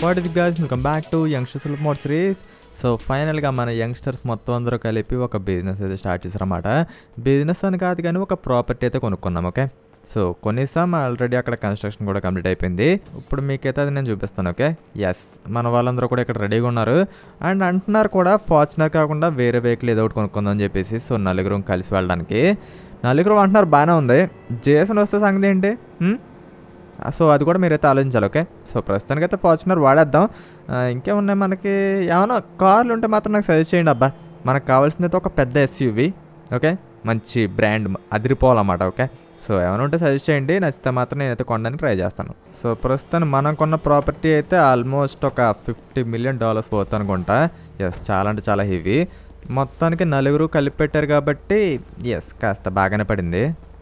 What ఇది guys welcome back to youngsters mode series so ఫైనల్గా మన యంగ్స్టర్స్ మొత్తం అందరూ కలిపి ఒక బిజినెస్ అయితే స్టార్ట్ చేశారన్నమాట బిజినెస్ అని కాదు కానీ ఒక ప్రాపర్టీ అయితే కొనుక్కున్నాం ఓకే సో కొనేసాం ఆల్రెడీ అక్కడ కన్స్ట్రక్షన్ కూడా కంప్లీట్ అయిపోయింది ఇప్పుడు మీకైతే అది నేను చూపిస్తాను ఓకే ఎస్ మన వాళ్ళందరూ కూడా ఇక్కడ రెడీగా ఉన్నారు అండ్ అంటున్నారు కూడా ఫార్చునర్ కాకుండా వేరే వెహికల్ ఏదో ఒకటి కొనుక్కుందాం అని చెప్పేసి సో నలుగురు కలిసి వెళ్ళడానికి నలుగురు అంటున్నారు బాగానే ఉంది జేసన్ వస్తే సంగతి ఏంటి హ్మ్? సో అది కూడా మీరైతే ఆలోచించాలి ఓకే సో ప్రస్తుతానికి అయితే ఫార్చునర్ వాడేద్దాం ఆ, ఇంకేమున్నాయి మనకి ఏమైనా కార్లు ఉంటే మాత్రం నాకు సజెస్ట్ చేయండి అబ్బా మనకు కావాల్సింది అయితే ఒక పెద్ద ఎస్యూవి ఓకే మంచి బ్రాండ్ అదిరిపోవాలన్నమాట ఓకే సో ఏమైనా ఉంటే సజెస్ట్ చేయండి నచ్చితే మాత్రం నేనైతే కొనడానికి ట్రై చేస్తాను సో ప్రస్తుతం మనం కొన్న ప్రాపర్టీ అయితే ఆల్మోస్ట్ ఒక ఫిఫ్టీ మిలియన్ డాలర్స్ పోతుంది అనుకుంటా ఎస్ చాలా అంటే చాలా హెవీ మొత్తానికి నలుగురు కలిపి పెట్టారు కాబట్టి ఎస్ కాస్త బాగానే పడింది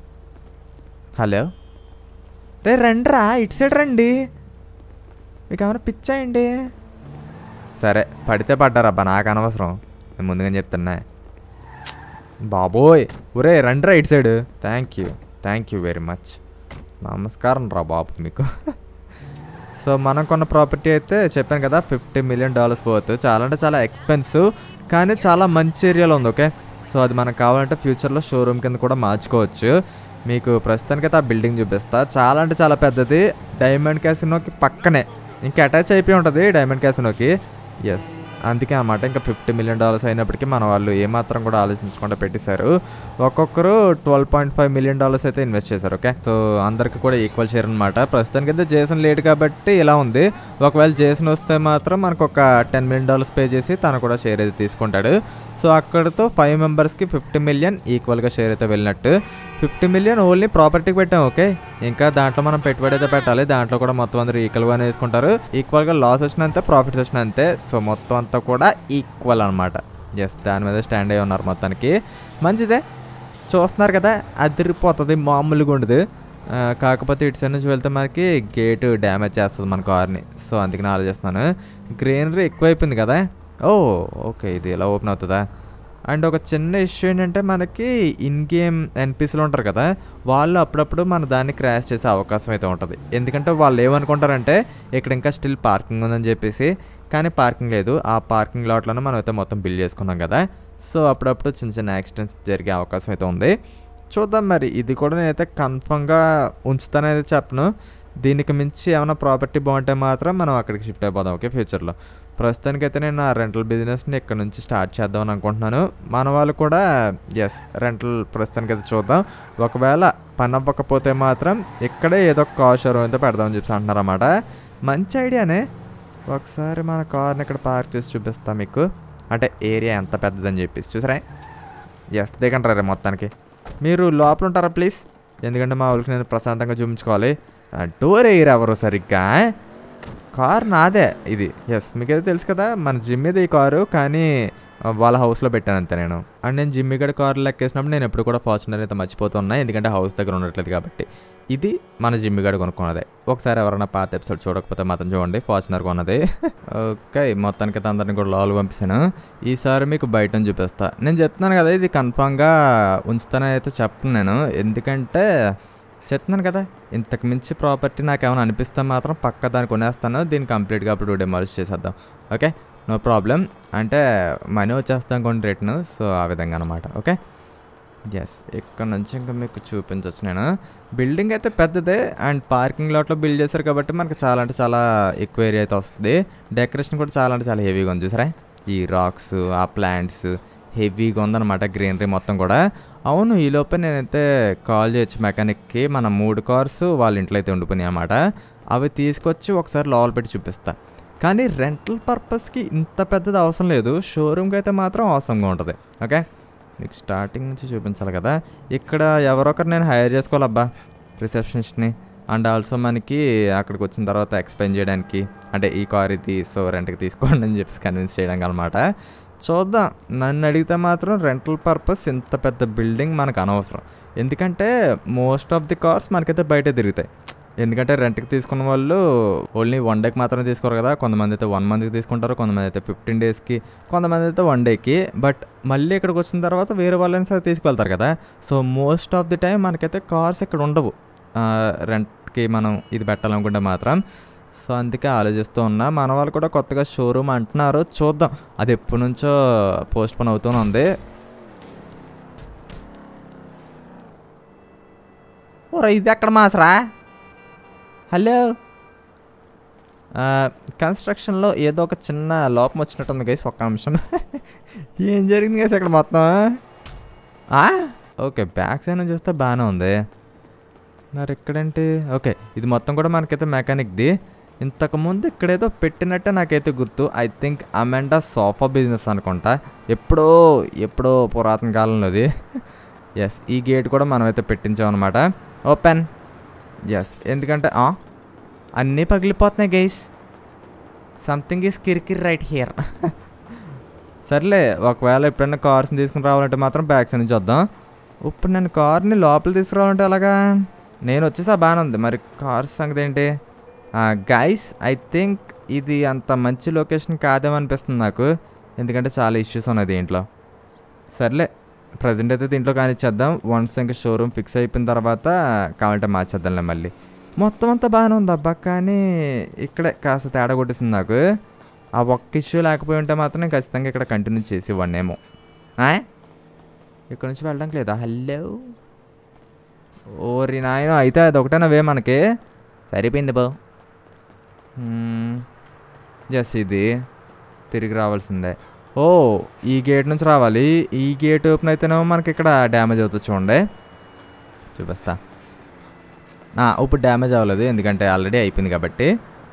హలో రే రండిరా ఇటు సైడ్ రండి మీకు ఏమైనా పిచ్చాయండి సరే పడితే పడ్డారబ్బా నాకు అనవసరం నేను ముందుగానే చెప్తున్నా బాబోయ్ ఒరే రండిరా ఇటు side thank you thank you very much నమస్కారం రా బాబు మీకు సో మనం కొన్న ప్రాపర్టీ అయితే చెప్పాను కదా ఫిఫ్టీ మిలియన్ డాలర్స్ పోతు చాలా అంటే చాలా ఎక్స్పెన్సివ్ కానీ చాలా మంచి ఏరియాలో ఉంది ఓకే సో అది మనకు కావాలంటే ఫ్యూచర్లో షోరూమ్ కింద కూడా మార్చుకోవచ్చు మీకు ప్రస్తుతానికైతే ఆ బిల్డింగ్ చూపిస్తా చాలా అంటే చాలా పెద్దది డైమండ్ క్యాసినోకి పక్కనే ఇంకా అటాచ్ అయిపోయి ఉంటుంది డైమండ్ క్యాసినోకి ఎస్ అందుకే అన్నమాట ఇంకా ఫిఫ్టీ మిలియన్ డాలర్స్ అయినప్పటికీ మన వాళ్ళు ఏమాత్రం కూడా ఆలోచించకుండా పెట్టేశారు ఒక్కొక్కరు twelve point five million dollars అయితే ఇన్వెస్ట్ చేశారు ఓకే సో అందరికి కూడా ఈక్వల్ షేర్ అనమాట ప్రస్తుతానికి అయితే జేసన్ లేట్ కాబట్టి ఇలా ఉంది ఒకవేళ జేసన్ వస్తే మాత్రం మనకు ఒక టెన్ మిలియన్ డాలర్స్ పే చేసి తను కూడా షేర్ అయితే తీసుకుంటాడు సో అక్కడతో ఫైవ్ మెంబర్స్కి ఫిఫ్టీ మిలియన్ ఈక్వల్గా షేర్ అయితే వెళ్ళినట్టు ఫిఫ్టీ మిలియన్ ఓన్లీ ప్రాపర్టీకి పెట్టాం ఓకే ఇంకా దాంట్లో మనం పెట్టుబడి అయితే పెట్టాలి దాంట్లో కూడా మొత్తం అందరూ ఈక్వల్గానే వేసుకుంటారు ఈక్వల్గా లాస్ వచ్చిన అంతే ప్రాఫిట్స్ వచ్చిన అంతే సో మొత్తం అంతా కూడా ఈక్వల్ అనమాట ఎస్ దాని మీద స్టాండ్ అయ్యి ఉన్నారు మొత్తానికి మంచిదే చూస్తున్నారు కదా అదిరిపోతుంది మామూలుగా ఉండదు ఆ, కాకపోతే ఇటు సైడ్ నుంచి వెళ్తే మనకి గేట్ డ్యామేజ్ చేస్తుంది మన కార్ని సో అందుకని ఆలోచిస్తున్నాను గ్రీనరీ ఎక్కువైపోయింది కదా ఓ ఓకే ఇది ఎలా ఓపెన్ అవుతుందా అండ్ ఒక చిన్న ఇష్యూ ఏంటంటే మనకి ఇన్ గేమ్ ఎన్పిసిలు ఉంటారు కదా వాళ్ళు అప్పుడప్పుడు మన దాన్ని క్రాష్ చేసే అవకాశం అయితే ఉంటుంది ఎందుకంటే వాళ్ళు ఏమనుకుంటారంటే ఇక్కడ ఇంకా స్టిల్ పార్కింగ్ ఉందని చెప్పేసి కానీ పార్కింగ్ లేదు ఆ పార్కింగ్ లాట్లను మనం అయితే మొత్తం బిల్డ్ చేసుకున్నాం కదా సో అప్పుడప్పుడు చిన్న చిన్న యాక్సిడెంట్స్ జరిగే అవకాశం అయితే ఉంది చూద్దాం మరి ఇది కూడా నేనైతే కన్ఫర్మ్గా ఉంచుతానైతే చెప్పను దీనికి మించి ఏమైనా ప్రాపర్టీ బాగుంటే మాత్రం మనం అక్కడికి షిఫ్ట్ అయిపోదాం ఓకే ఫ్యూచర్లో ప్రస్తుతానికైతే నేను నా రెంటల్ బిజినెస్ని ఇక్కడ నుంచి స్టార్ట్ చేద్దామని అనుకుంటున్నాను మన వాళ్ళు కూడా ఎస్ రెంటల్ ప్రస్తుతానికైతే చూద్దాం ఒకవేళ పని అవ్వకపోతే మాత్రం ఇక్కడే ఏదో ఒక కార్ షోరూమ్ అయితే పెడదామని చెప్పి అంటున్నారు అన్నమాట మంచి ఐడియానే ఒకసారి మన కార్ని ఇక్కడ పార్క్ చేసి చూపిస్తా మీకు అంటే ఏరియా ఎంత పెద్దదని చెప్పేసి చూసారా ఎస్ దిగంటారా రే మొత్తానికి మీరు లోపల ఉంటారా ప్లీజ్ ఎందుకంటే మా వాళ్ళకి నేను ప్రశాంతంగా చూపించుకోవాలి డోర్ వేయరు ఎవరు సరిగ్గా కార్ నాదే ఇది ఎస్ మీకైతే తెలుసు కదా మన జిమ్ మీద ఈ కారు కానీ ఆ, వాళ్ళ హౌస్లో పెట్టాను అంతే నేను అండ్ నేను జిమ్ ఇక్కడ కారు లెక్కేసినప్పుడు నేను ఎప్పుడు కూడా ఫార్చునర్ అయితే మర్చిపోతున్నా ఎందుకంటే హౌస్ దగ్గర ఉండట్లేదు కాబట్టి ఇది మన జిమ్ గడ కొనుక్కున్నదే ఒకసారి ఎవరైనా పాత ఎపిసోడ్ చూడకపోతే మాత్రం చూడండి ఫార్చునర్ కొన్నది ఓకే మొత్తానికి అయితే అందరిని కూడా లోలు పంపిస్తాను ఈసారి మీకు బయట నుంచి చూపిస్తా నేను చెప్తున్నాను కదా ఇది కన్ఫామ్గా ఉంచుతానని అయితే చెప్పను నేను ఎందుకంటే చెప్తున్నాను కదా ఇంతకు మించి ప్రాపర్టీ నాకు ఏమైనా అనిపిస్తే మాత్రం పక్క దాన్ని కొనేస్తాను దీన్ని కంప్లీట్గా అప్పుడు డెమాలిష్ చేసేద్దాం ఓకే నో ప్రాబ్లం అంటే మనీ వచ్చేస్తాం కొన్ని రేట్ను సో ఆ విధంగా అనమాట ఓకే ఎస్ ఇక్కడ నుంచి ఇంకా మీకు చూపించవచ్చు నేను బిల్డింగ్ అయితే పెద్దదే అండ్ పార్కింగ్ లాట్లో బిల్డ్ చేశారు కాబట్టి మనకి చాలా అంటే చాలా ఎక్కువ ఏరియా అయితే వస్తుంది డెకరేషన్ కూడా చాలా అంటే చాలా హెవీగా ఉంది చూసారా ఈ రాక్స్ ఆ ప్లాంట్స్ హెవీగా ఉందన్నమాట గ్రీనరీ మొత్తం కూడా అవును ఈ లోపే నేనైతే కాల్ చేయొచ్చు మెకానిక్కి మన మూడు కార్స్ వాళ్ళ ఇంట్లో అయితే ఉండిపోయినాయి అన్నమాట అవి తీసుకొచ్చి ఒకసారి లోపల పెట్టి చూపిస్తా కానీ రెంటల్ పర్పస్కి ఇంత పెద్దది అవసరం లేదు షోరూమ్కి అయితే మాత్రం అవసరంగా ఉంటుంది ఓకే మీకు స్టార్టింగ్ నుంచి చూపించాలి కదా ఇక్కడ ఎవరొకరు నేను హైర్ చేసుకోవాలబ్బా రిసెప్షనిస్ట్ని అండ్ ఆల్సో మనకి అక్కడికి వచ్చిన తర్వాత ఎక్స్ప్లెయిన్ చేయడానికి అంటే ఈ కార్ ఇది సో రెంట్కి తీసుకోండి అని చెప్పి కన్విన్స్ చేయడానికి అనమాట చూద్దాం నన్ను అడిగితే మాత్రం రెంటల్ పర్పస్ ఇంత పెద్ద బిల్డింగ్ మనకు అనవసరం ఎందుకంటే మోస్ట్ ఆఫ్ ది కార్స్ మనకైతే బయట తిరుగుతాయి ఎందుకంటే రెంట్కి తీసుకున్న వాళ్ళు ఓన్లీ వన్ డేకి మాత్రమే తీసుకోరు కదా కొంతమంది అయితే వన్ మంత్కి తీసుకుంటారు కొంతమంది అయితే ఫిఫ్టీన్ డేస్కి కొంతమంది అయితే వన్ డేకి బట్ మళ్ళీ ఇక్కడికి వచ్చిన తర్వాత వేరే వాళ్ళని సరే తీసుకెళ్తారు కదా so most of the time మనకైతే కార్స్ ఇక్కడ ఉండవు రెంట్కి మనం ఇది పెట్టాలనుకుంటే మాత్రం సో అందుకే ఆలోచిస్తూ ఉన్నా మన వాళ్ళు కూడా కొత్తగా షోరూమ్ అంటున్నారు చూద్దాం అది ఎప్పటి నుంచో పోస్ట్ పోన్ అవుతూనే ఉంది ఓరా ఇది ఎక్కడ మాసరా హలో ఆ, కన్స్ట్రక్షన్లో ఏదో ఒక చిన్న లోపం వచ్చినట్టుంది గైస్ ఒక్క నిమిషం ఏం జరిగింది గైస్ ఇక్కడ మొత్తం ఆ? ఓకే బ్యాక్ సైడ్ నుంచి చూస్తే బాగానే ఉంది మరి ఇక్కడేంటి ఓకే ఇది మొత్తం కూడా మనకైతే మెకానిక్ది ఇంతకుముందు ఇక్కడేదో పెట్టినట్టే నాకైతే గుర్తు ఐ థింక్ అమెండా సోఫా బిజినెస్ అనుకుంటా ఎప్పుడో ఎప్పుడో పురాతన కాలంలోది ఎస్ ఈ గేట్ కూడా మనమైతే పెట్టించామన్నమాట ఓపెన్ ఎస్ ఎందుకంటే ఆ, అన్నీ పగిలిపోతున్నాయి గైస్ సంథింగ్ ఈస్ కిరికిర్ రైట్ హియర్ సర్లే ఒకవేళ ఎప్పుడైనా కార్స్ని తీసుకుని రావాలంటే మాత్రం బ్యాక్ సైడ్ నుంచి వద్దాం ఇప్పుడు నేను కార్ని లోపల తీసుకురావాలంటే అలాగా నేను వచ్చేసా బాగానే ఉంది మరి కార్స్ సంగతి ఏంటి గైస్ ఐ థింక్ ఇది అంత మంచి లొకేషన్ కాదేమో అనిపిస్తుంది నాకు ఎందుకంటే చాలా ఇష్యూస్ ఉన్నాయి దీంట్లో సర్లే ప్రజెంట్ అయితే దీంట్లో కానిచ్చేద్దాం వన్స్ ఇంకా షోరూమ్ ఫిక్స్ అయిపోయిన తర్వాత కావాలంటే మార్చేద్దాంలే మళ్ళీ మొత్తం అంతా బాగానే ఉంది అబ్బా కానీ ఇక్కడే కాస్త తేడా కొట్టేసింది నాకు ఆ ఒక్క ఇష్యూ లేకపోయి ఉంటే మాత్రం నేను ఖచ్చితంగా ఇక్కడ కంటిన్యూ చేసి ఇవ్వనేమో ఇక్కడ నుంచి వెళ్ళడానికి లేదా హలో ఓరి నాయన అయితే అది ఒకటేనా వే మనకి సరిపోయింది బా జస్ ఇది తిరిగి రావాల్సిందే ఓ ఈ గేట్ నుంచి రావాలి ఈ గేట్ ఓపెన్ అయితేనేమో మనకి ఇక్కడ డ్యామేజ్ అవుతుంది చూడండి చూపిస్తా ఆ, ఇప్పుడు డ్యామేజ్ అవ్వలేదు ఎందుకంటే ఆల్రెడీ అయిపోయింది కాబట్టి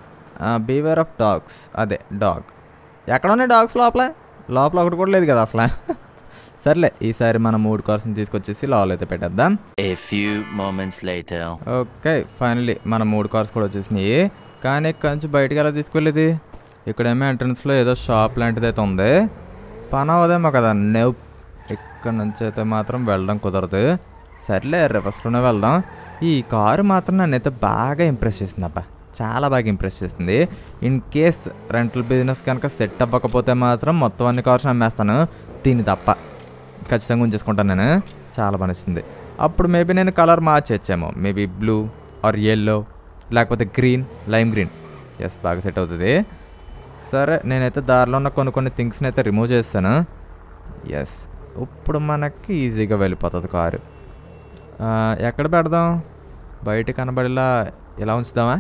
బీవేర్ ఆఫ్ డాగ్స్ అదే డాగ్ ఎక్కడ ఉన్నాయి డాగ్స్ లోపల లోపల ఒకటి కూడా లేదు కదా అసలు సర్లే ఈసారి మనం మూడు కార్స్ని తీసుకొచ్చేసి లోపల అయితే పెట్టేద్దాం A few moments later. Okay finally మన మూడు కార్స్ కూడా వచ్చేసినాయి కానీ ఇక్కడ నుంచి బయటికి ఎలా తీసుకెళ్ళేది ఇక్కడేమో ఎంట్రన్స్లో ఏదో షాప్ లాంటిది అయితే ఉంది పని అవదేమో కదా నెవ్ ఇక్కడ నుంచి అయితే మాత్రం వెళ్ళడం కుదరదు సర్లే రివర్స్లోనే వెళ్దాం ఈ కారు మాత్రం నన్నైతే బాగా ఇంప్రెస్ చేసింది అబ్బా చాలా బాగా ఇంప్రెస్ చేసింది ఇన్ కేస్ రెంటల్ బిజినెస్ కనుక సెట్ అవ్వకపోతే మాత్రం మొత్తం అన్ని కార్స్ అమ్మేస్తాను దీన్ని తప్ప ఖచ్చితంగా ఉంచేసుకుంటాను నేను చాలా బాగా నచ్చింది అప్పుడు మేబీ నేను కలర్ మార్చేచ్చేమో మేబీ బ్లూ ఆర్ ఎల్లో లేకపోతే గ్రీన్ లైమ్ గ్రీన్ ఎస్ బాగా సెట్ అవుతుంది సరే నేనైతే దారిలో ఉన్న కొన్ని కొన్ని థింగ్స్ని అయితే రిమూవ్ చేస్తాను ఎస్ ఇప్పుడు మనకి ఈజీగా వెళ్ళిపోతుంది కారు ఆ, ఎక్కడ పెడదాం బయట కనబడేలా ఎలా ఉంచుదామా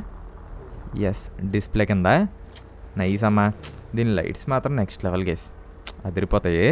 ఎస్ డిస్ప్లే కింద నైస్ అమ్మా దీని లైట్స్ మాత్రం నెక్స్ట్ లెవెల్ గేస్ అదిరిపోతాయి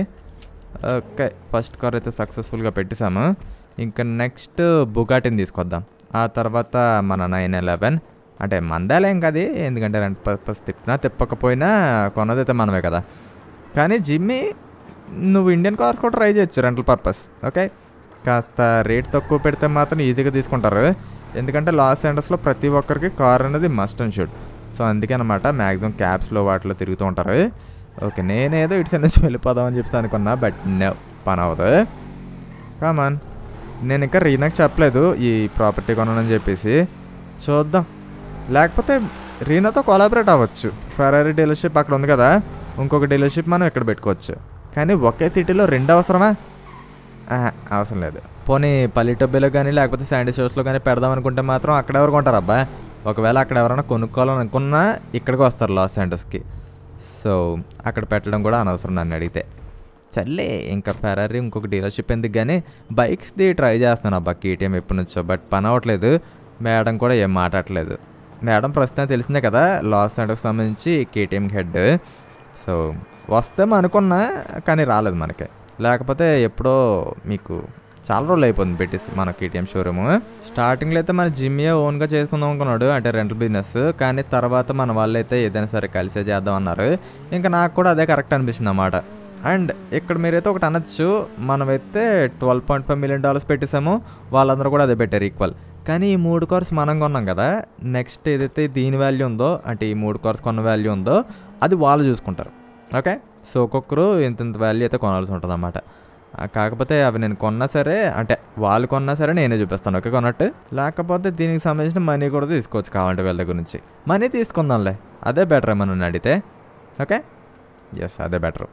ఓకే ఫస్ట్ కార్ అయితే సక్సెస్ఫుల్గా పెట్టేశాము ఇంకా నెక్స్ట్ బుగాటిని తీసుకొద్దాం ఆ తర్వాత మన నైన్ ఎలెవెన్ అంటే మందాలేం కది ఎందుకంటే రెంట్ పర్పస్ తిప్పినా తిప్పకపోయినా కొన్నదైతే మనమే కదా కానీ జిమ్మి నువ్వు ఇండియన్ కార్స్ కూడా ట్రై చేయొచ్చు రెంటల్ పర్పస్ ఓకే కాస్త రేట్ తక్కువ పెడితే మాత్రం ఈజీగా తీసుకుంటారు ఎందుకంటే లాస్ ఏంజల్స్లో ప్రతి ఒక్కరికి కార్ అనేది మస్ట్ అండ్ షుడ్ సో అందుకే అనమాట మ్యాక్సిమం క్యాబ్స్లో వాటిలో తిరుగుతూ ఉంటారు ఓకే నేనేదో ఇటు సైడ్ నుంచి వెళ్ళిపోదామని చెప్తా అనుకున్నా బట్ నో పని అవ్వదు కామన్ నేను ఇంకా రీనాకి చెప్పలేదు ఈ ప్రాపర్టీ కొనని చెప్పేసి చూద్దాం లేకపోతే రీనాతో కొలాబరేట్ అవ్వచ్చు ఫెరారీ డీలర్షిప్ అక్కడ ఉంది కదా ఇంకొక డీలర్షిప్ మనం ఇక్కడ పెట్టుకోవచ్చు కానీ ఒకే సిటీలో రెండు అవసరమా ఆహా, అవసరం లేదు పోనీ పల్లెటబ్బీలో కానీ లేకపోతే శాండీ షోస్లో కానీ పెడదాం అనుకుంటే మాత్రం అక్కడ ఎవరు కొంటారు అబ్బా ఒకవేళ అక్కడ ఎవరైనా కొనుక్కోవాలని అనుకున్నా ఇక్కడికి వస్తారు లాస్ శాండర్స్కి సో అక్కడ పెట్టడం కూడా అనవసరం నన్ను అడిగితే చల్లే ఇంకా ఫెరారీ ఇంకొక డీలర్షిప్ ఎందుకు కానీ బైక్స్ది ట్రై చేస్తున్నాను అబ్బా కేటీఎం ఎప్పటి నుంచో బట్ పని అవ్వట్లేదు మేడం కూడా ఏం మాట్లాడట్లేదు మేడం ప్రస్తుతం తెలిసిందే కదా లాస్ సెంటర్కి సంబంధించి కేటీఎం హెడ్ సో వస్తాం అనుకున్నా కానీ రాలేదు మనకి లేకపోతే ఎప్పుడో మీకు చాలా రోజులు అయిపోతుంది పెట్టేసి మన కేటీఎం షోరూమ్ స్టార్టింగ్లో అయితే మన జిమ్మే ఓన్గా చేసుకుందాం అనుకున్నాడు అంటే రెంటల్ బిజినెస్ కానీ తర్వాత మన వాళ్ళు అయితే ఏదైనా సరే కలిసే చేద్దాం అన్నారు ఇంకా నాకు కూడా అదే కరెక్ట్ అనిపించింది అన్నమాట అండ్ ఇక్కడ మీరైతే ఒకటి అనొచ్చు మనమైతే twelve point five million dollars పెట్టేసాము వాళ్ళందరూ కూడా అదే పెట్టారు ఈక్వల్ కానీ ఈ మూడు కార్స్ మనం కొన్నాం కదా నెక్స్ట్ ఏదైతే దీని వాల్యూ ఉందో అంటే ఈ మూడు కార్స్ కొన్న వాల్యూ ఉందో అది వాళ్ళు చూసుకుంటారు ఓకే సో ఒక్కొక్కరు ఇంత ఇంత వాల్యూ అయితే కొనాల్సి ఉంటుంది అన్నమాట కాకపోతే అవి నేను కొన్నా సరే అంటే వాళ్ళు కొన్నా సరే నేనే చూపిస్తాను ఓకే కొన్నట్టు లేకపోతే దీనికి సంబంధించిన మనీ కూడా తీసుకోవచ్చు కావాలంటే వీళ్ళ దగ్గర నుంచి మనీ తీసుకుందాంలే అదే బెటర్ ఏమన్నా నన్ను అడిగితే ఓకే ఎస్ అదే బెటర్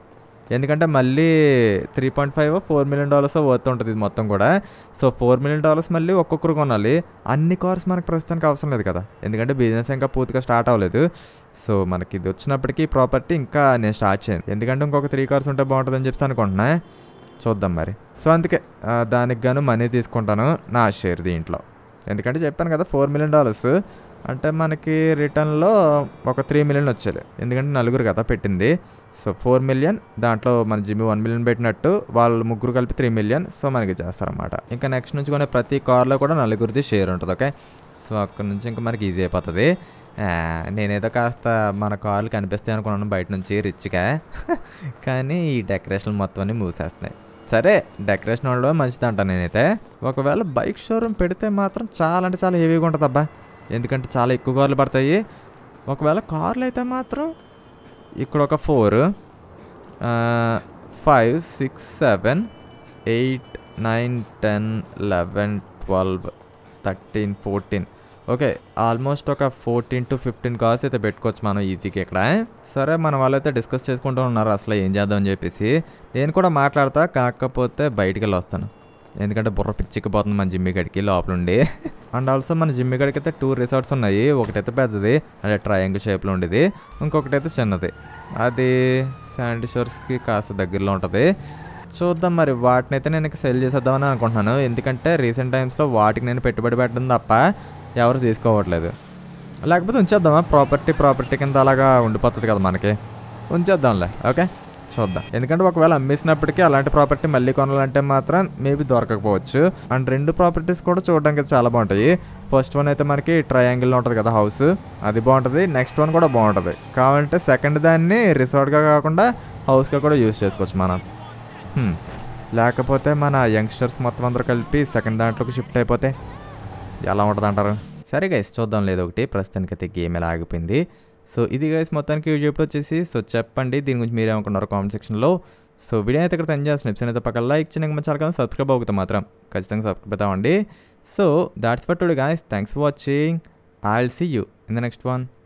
ఎందుకంటే మళ్ళీ three point five four million dollars worth ఉంటుంది ఇది మొత్తం కూడా సో ఫోర్ మిలియన్ డాలర్స్ మళ్ళీ ఒక్కొక్కరు కొనాలి అన్ని కార్స్ మనకు ప్రస్తుతానికి అవసరం లేదు కదా ఎందుకంటే బిజినెస్ ఇంకా పూర్తిగా స్టార్ట్ అవ్వలేదు సో మనకి ఇది వచ్చినప్పటికీ ప్రాపర్టీ ఇంకా నేను స్టార్ట్ చేయను ఎందుకంటే ఇంకొక త్రీ కార్స్ ఉంటే బాగుంటుందని చెప్పి అనుకుంటున్నా చూద్దాం మరి సో అందుకే ఆ, దానికి గాను మనీ తీసుకుంటాను నా షేర్ దీంట్లో ఎందుకంటే చెప్పాను కదా ఫోర్ మిలియన్ డాలర్స్ అంటే మనకి రిటర్న్లో ఒక త్రీ మిలియన్ వచ్చేది ఎందుకంటే నలుగురు కదా పెట్టింది సో ఫోర్ మిలియన్ దాంట్లో మన జిమ్మి వన్ మిలియన్ పెట్టినట్టు వాళ్ళు ముగ్గురు కలిపి త్రీ మిలియన్ సో మనకి చేస్తారన్నమాట ఇంకా నెక్స్ట్ నుంచి కొనే ప్రతి కార్లో కూడా నలుగురిది షేర్ ఉంటుంది ఓకే సో అక్కడ నుంచి ఇంకా మనకి ఈజీ అయిపోతుంది ఆ, నేనేదో కాస్త మన కార్లు కనిపిస్తాయి అనుకున్నాను బయట నుంచి రిచ్గా కానీ ఈ డెకరేషన్ మొత్తం అన్ని మూసేస్తున్నాయి సరే డెకరేషన్ వాళ్ళు మంచిది అంటాను నేనైతే ఒకవేళ బైక్ షోరూమ్ పెడితే మాత్రం చాలా అంటే చాలా హెవీగా ఉంటుంది అబ్బా ఎందుకంటే చాలా ఎక్కువ కార్లు పడతాయి ఒకవేళ కార్లు అయితే మాత్రం ఇక్కడ ఒక four five six seven eight nine ten eleven twelve thirteen fourteen okay almost ఒక ఫోర్టీన్ టు ఫిఫ్టీన్ కార్స్ అయితే పెట్టుకోవచ్చు మనం ఈజీగా ఇక్కడ సరే మన వాళ్ళైతే డిస్కస్ చేసుకుంటూ ఉన్నారు అసలు ఏం చేద్దామని చెప్పేసి నేను కూడా మాట్లాడతా కాకపోతే బయటికి వెళ్ళి వస్తాను ఎందుకంటే బుర్ర పిచ్చిక్కిపోతుంది మన జిమ్మి గడికి లోపల ఉండి అండ్ ఆల్సో మన జిమ్మి గడికి అయితే టూ రిసార్ట్స్ ఉన్నాయి ఒకటైతే పెద్దది అంటే ట్రయాంగిల్ షేప్లో ఉండేది ఇంకొకటి అయితే చిన్నది అది శాండీ షోర్స్కి కాస్త దగ్గరలో ఉంటుంది చూద్దాం మరి వాటిని అయితే నేను సెల్ చేసేద్దామని అనుకుంటున్నాను ఎందుకంటే రీసెంట్ టైమ్స్లో వాటికి నేను పెట్టుబడి పెట్టడం తప్ప ఎవరు తీసుకోవట్లేదు లేకపోతే ఉంచేద్దామా ప్రాపర్టీ ప్రాపర్టీ కింద అలాగా ఉండిపోతుంది కదా మనకి ఉంచేద్దాంలే ఓకే చూద్దాం ఎందుకంటే ఒకవేళ అమ్మేసినప్పటికీ అలాంటి ప్రాపర్టీ మళ్ళీ కొనాలంటే మాత్రం మేబీ దొరకకపోవచ్చు అండ్ రెండు ప్రాపర్టీస్ కూడా చూడడానికి అయితే చాలా బాగుంటాయి ఫస్ట్ వన్ అయితే మనకి ట్రయాంగిల్లో ఉంటుంది కదా హౌస్ అది బాగుంటుంది నెక్స్ట్ వన్ కూడా బాగుంటుంది కావాలంటే సెకండ్ దాన్ని రిసార్ట్గా కాకుండా హౌస్గా కూడా యూజ్ చేసుకోవచ్చు మనం హ్మ్. లేకపోతే మన యంగ్స్టర్స్ మొత్తం అందరూ కలిపి సెకండ్ దాంట్లోకి షిఫ్ట్ అయిపోతే ఎలా ఉంటుంది అంటారు సరే గైస్ చూద్దాం లేదు ఒకటి ప్రస్తుతానికి అయితే గేమ్ ఎలా ఆగిపోయింది సో ఇది గైస్ మొత్తానికి యూజ్ ఎప్పుడు వచ్చేసి సో చెప్పండి దీని గురించి మీరు ఏమనుకున్నారు కామెంట్ సెక్షన్లో సో వీడియో అయితే ఇక్కడ ఎంజాయ్ చేసిన ఎపిసోడ్ అయితే పక్కన లైక్ చిన్న మంచి చాలా సబ్స్క్రైబ్ అవుతుంది మాత్రం ఖచ్చితంగా సబ్స్క్రైబ్ అవుతామండి so that's for today guys thanks for watching I will see you in the next one